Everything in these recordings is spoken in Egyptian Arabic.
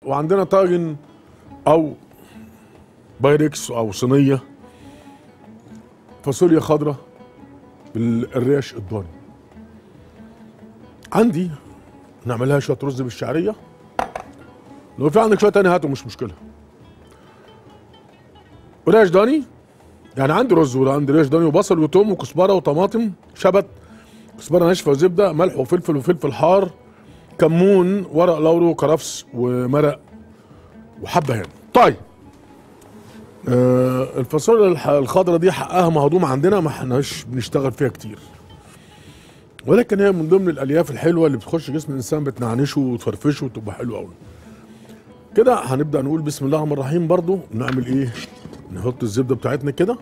وعندنا طاجن او بايركس او صينيه فاصوليا خضراء بالريش الضاني عندي نعملها شويه رز بالشعريه لو في عندك شويه تاني هاتوا مش مشكله ريش ضاني يعني عندي رز وعندي ريش ضاني وبصل وتوم وكزبره وطماطم شبت كزبره ناشفه وزبده ملح وفلفل وفلفل حار كمون ورق لورو وكرفس ومرق وحبهان طيب آه الفاصوليا الح- الخضراء دي حقها مهضوم عندنا ما احناش بنشتغل فيها كتير ولكن هي من ضمن الالياف الحلوه اللي بتخش جسم الانسان بتنعنشه وتفرفشه وتبقى حلوه قوي كده هنبدا نقول بسم الله الرحمن الرحيم برضو نعمل ايه نحط الزبده بتاعتنا كده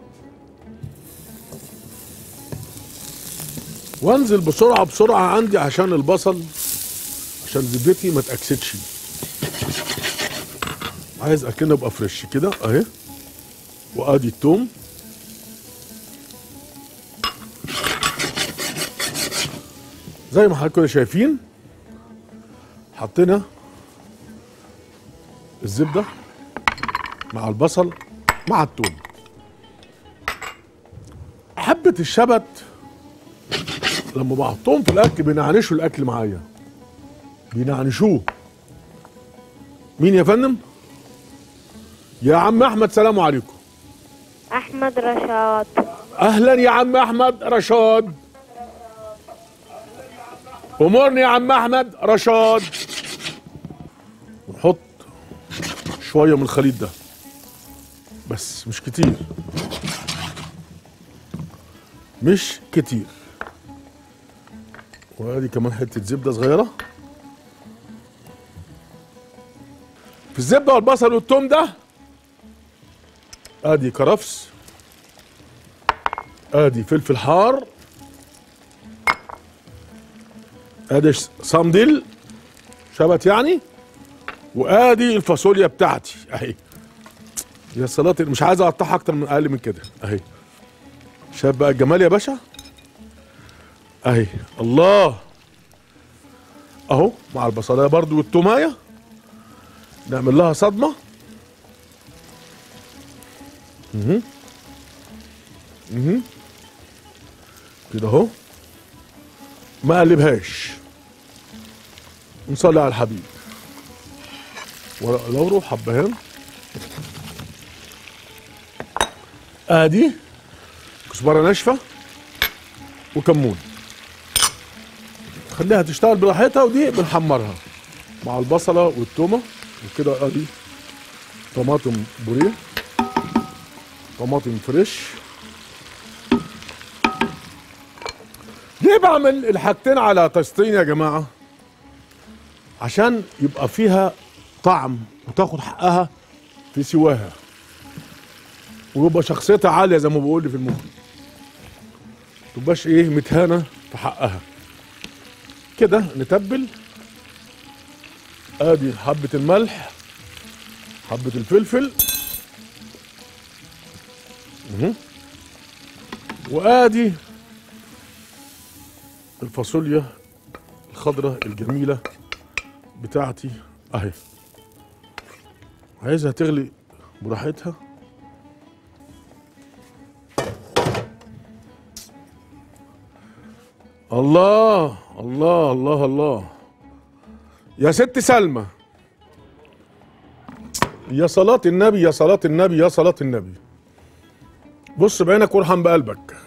وانزل بسرعه بسرعه عندي عشان البصل عشان زبدتي ما تاكسدش عايز اكنه ابقى فريش كده اهي وادي التوم زي ما حضراتكم كده شايفين حطينا الزبده مع البصل مع التوم حبه الشبت لما بحطهم في الاكل بينعنشوا الاكل معايا بينعنشوه مين يا فندم يا عم احمد سلام عليكم أحمد رشاد اهلا يا عم احمد رشاد امرني يا عم احمد رشاد نحط شويه من الخليط ده بس مش كتير مش كتير وادي كمان حته زبده صغيره في الزبده والبصل والثوم ده ادي كرفس ادي فلفل حار ادي ش- صمدل شبت يعني وادي الفاصوليا بتاعتي اهي يا صلاة مش عايز اقطعها اكتر من اقل من كده اهي شايف بقى الجمال يا باشا اهي الله اهو مع البصلايه برضو والتومايه نعمل لها صدمه مهم. مهم. كده اهو ما اقلبهاش نصلي على الحبيب ورق لورو حبهان ادي كزبره ناشفه وكمون خليها تشتغل براحتها ودي بنحمرها مع البصله والتومه وكده ادي طماطم بوريه طماطم فريش ليه بعمل الحاجتين على طاستين يا جماعه عشان يبقى فيها طعم وتاخد حقها في سواها ويبقى شخصيتها عاليه زي ما بقول لي في المخ تبقاش ايه متهانه في حقها كده نتبل ادي حبه الملح حبه الفلفل مهم. وادي الفاصوليا الخضراء الجميله بتاعتي اهي عايزها تغلي براحتها الله الله الله الله يا ست سلمى يا صلاة النبي يا صلاة النبي يا صلاة النبي بص بعينك وارحم بقلبك